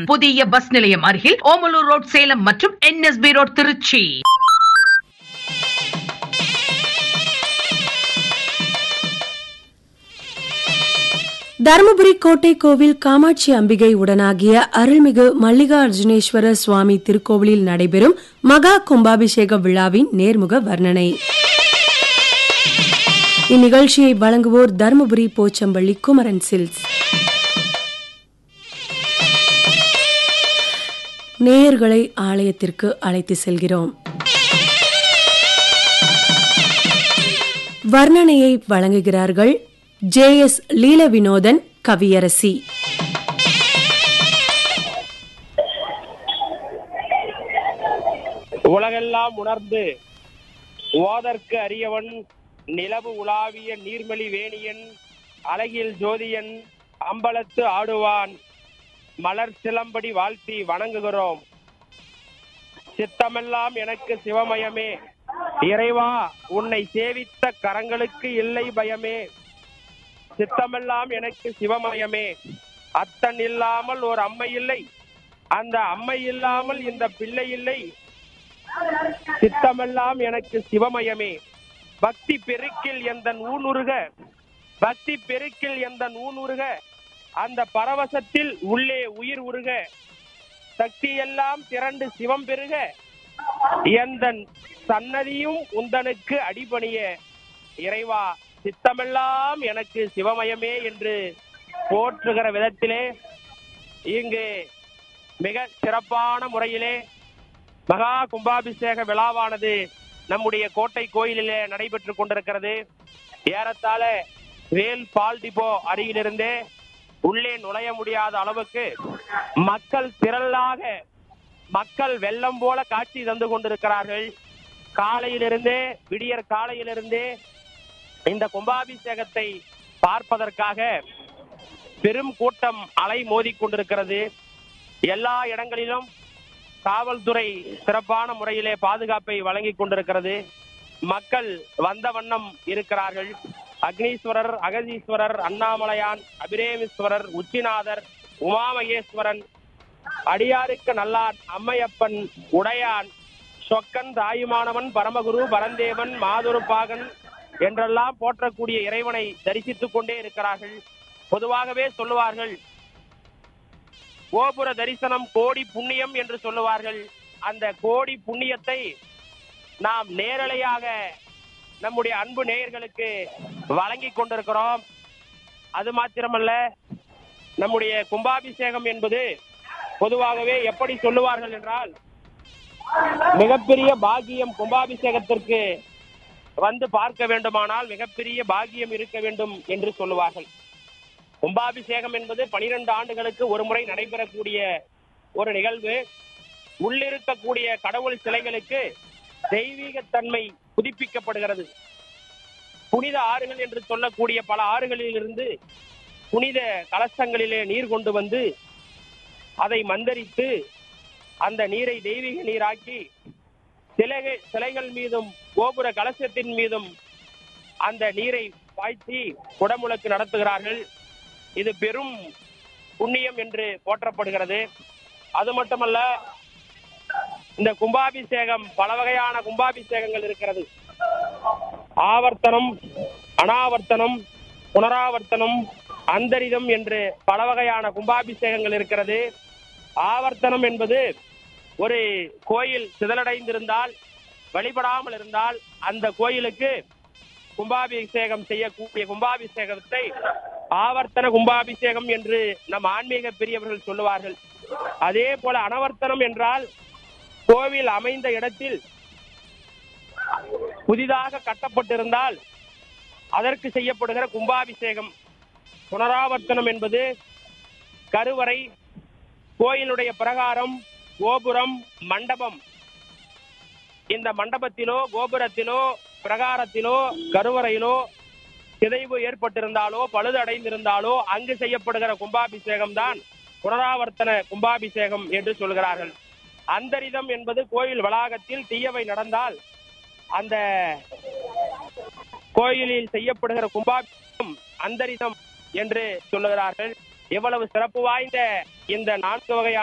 புதிய பஸ் நிலையம் அருகில் ஓமலூர் ரோட் சேலம் மற்றும் என்எஸ்பி ரோட் திருச்சி தருமபுரி கோட்டை கோவில் காமாட்சி அம்பிகை உடனாகிய அருள்மிகு மல்லிகார்ஜுனேஸ்வர சுவாமி திருக்கோவிலில் நடைபெறும் மகா கும்பாபிஷேக விழாவின் நேர்முக வர்ணனை இந்நிகழ்ச்சியை வழங்குவோர் தருமபுரி போச்சம்பள்ளி குமரன் சில்ஸ் நேயர்களை ஆலயத்திற்கு அழைத்து செல்கிறோம் வர்ணனையை வழங்குகிறார்கள் ஜே எஸ் லீல வினோதன் கவியரசி உலகெல்லாம் உணர்ந்து ஓதற்கு அரியவன் நிலவு உலாவிய நீர்மலி வேணியன் அழகில் ஜோதியன் அம்பலத்து ஆடுவான் மலர் சிலம்படி வாழ்த்தி வணங்குகிறோம் சித்தமெல்லாம் எனக்கு சிவமயமே இறைவா உன்னை சேவித்த கரங்களுக்கு இல்லை பயமே சித்தமெல்லாம் எனக்கு சிவமயமே அத்தன் இல்லாமல் ஒரு அம்மை இல்லை அந்த அம்மை இல்லாமல் இந்த பிள்ளை இல்லை சித்தமெல்லாம் எனக்கு சிவமயமே பக்தி பெருக்கில் எந்த ஊனுருக பக்தி பெருக்கில் எந்த ஊனுருக அந்த பரவசத்தில் உள்ளே உயிர் உருக சக்தி எல்லாம் திரண்டு சிவம் பெருக எந்த சன்னதியும் உந்தனுக்கு அடிபணிய இறைவா சித்தமெல்லாம் எனக்கு சிவமயமே என்று போற்றுகிற விதத்திலே இங்கு மிக சிறப்பான முறையிலே மகா கும்பாபிஷேக விழாவானது நம்முடைய கோட்டை கோயிலிலே நடைபெற்றுக் கொண்டிருக்கிறது ஏறத்தாழ வேல் பால் டிப்போ அருகிலிருந்தே உள்ளே நுழைய முடியாத அளவுக்கு மக்கள் திரளாக மக்கள் வெள்ளம் போல காட்சி தந்து கொண்டிருக்கிறார்கள் காலையிலிருந்தே விடியற் காலையிலிருந்தே இந்த கும்பாபிஷேகத்தை பார்ப்பதற்காக பெரும் கூட்டம் அலை மோதிக் கொண்டிருக்கிறது எல்லா இடங்களிலும் காவல்துறை சிறப்பான முறையிலே பாதுகாப்பை வழங்கிக் கொண்டிருக்கிறது மக்கள் வந்த வண்ணம் இருக்கிறார்கள் அக்னீஸ்வரர் அகதீஸ்வரர் அண்ணாமலையான் அபிரேமீஸ்வரர் உச்சிநாதர் உமாமகேஸ்வரன் அடியாருக்கு நல்லான் அம்மையப்பன் உடையான் சொக்கன் தாயுமானவன் பரமகுரு பரந்தேவன் மாதுருப்பாகன் என்றெல்லாம் போற்றக்கூடிய இறைவனை தரிசித்துக் கொண்டே இருக்கிறார்கள் பொதுவாகவே சொல்லுவார்கள் கோபுர தரிசனம் கோடி புண்ணியம் என்று சொல்லுவார்கள் அந்த கோடி புண்ணியத்தை நாம் நேரலையாக நம்முடைய அன்பு நேயர்களுக்கு வழங்கி கொண்டிருக்கிறோம் அது மாத்திரமல்ல நம்முடைய கும்பாபிஷேகம் என்பது பொதுவாகவே எப்படி சொல்லுவார்கள் என்றால் மிகப்பெரிய பாக்கியம் கும்பாபிஷேகத்திற்கு வந்து பார்க்க வேண்டுமானால் மிகப்பெரிய பாக்கியம் இருக்க வேண்டும் என்று சொல்லுவார்கள் கும்பாபிஷேகம் என்பது பனிரெண்டு ஆண்டுகளுக்கு ஒரு முறை நடைபெறக்கூடிய ஒரு நிகழ்வு உள்ளிருக்கக்கூடிய கடவுள் சிலைகளுக்கு தெய்வீகத்தன்மை புதுப்பிக்கப்படுகிறது புனித ஆறுகள் என்று சொல்லக்கூடிய பல ஆறுகளிலிருந்து புனித கலசங்களிலே நீர் கொண்டு வந்து அதை மந்தரித்து அந்த நீரை தெய்வீக நீராக்கி சிலைகள் சிலைகள் மீதும் கோபுர கலசத்தின் மீதும் அந்த நீரை பாய்ச்சி குடமுழக்கு நடத்துகிறார்கள் இது பெரும் புண்ணியம் என்று போற்றப்படுகிறது அது மட்டுமல்ல இந்த கும்பாபிஷேகம் பல வகையான கும்பாபிஷேகங்கள் இருக்கிறது ஆவர்த்தனம் அனாவர்த்தனம் புனராவர்த்தனம் அந்தரிதம் என்று பல வகையான கும்பாபிஷேகங்கள் இருக்கிறது ஆவர்த்தனம் என்பது ஒரு கோயில் சிதலடைந்திருந்தால் வழிபடாமல் இருந்தால் அந்த கோயிலுக்கு கும்பாபிஷேகம் செய்யக்கூடிய கும்பாபிஷேகத்தை ஆவர்த்தன கும்பாபிஷேகம் என்று நம் ஆன்மீக பெரியவர்கள் சொல்லுவார்கள் அதே போல அனவர்த்தனம் என்றால் கோவில் அமைந்த இடத்தில் புதிதாக கட்டப்பட்டிருந்தால் அதற்கு செய்யப்படுகிற கும்பாபிஷேகம் புனராவர்த்தனம் என்பது கருவறை கோயிலுடைய பிரகாரம் கோபுரம் மண்டபம் இந்த மண்டபத்திலோ கோபுரத்திலோ பிரகாரத்திலோ கருவறையிலோ சிதைவு ஏற்பட்டிருந்தாலோ பழுது அடைந்திருந்தாலோ அங்கு செய்யப்படுகிற கும்பாபிஷேகம் தான் புனராவர்த்தன கும்பாபிஷேகம் என்று சொல்கிறார்கள் அந்தரிதம் என்பது கோயில் வளாகத்தில் தீயவை நடந்தால் அந்த கோயிலில் செய்யப்படுகிற கும்பாபிஷேகம் அந்தரிதம் என்று சொல்லுகிறார்கள் இவ்வளவு சிறப்பு வாய்ந்த இந்த நான்கு வகையான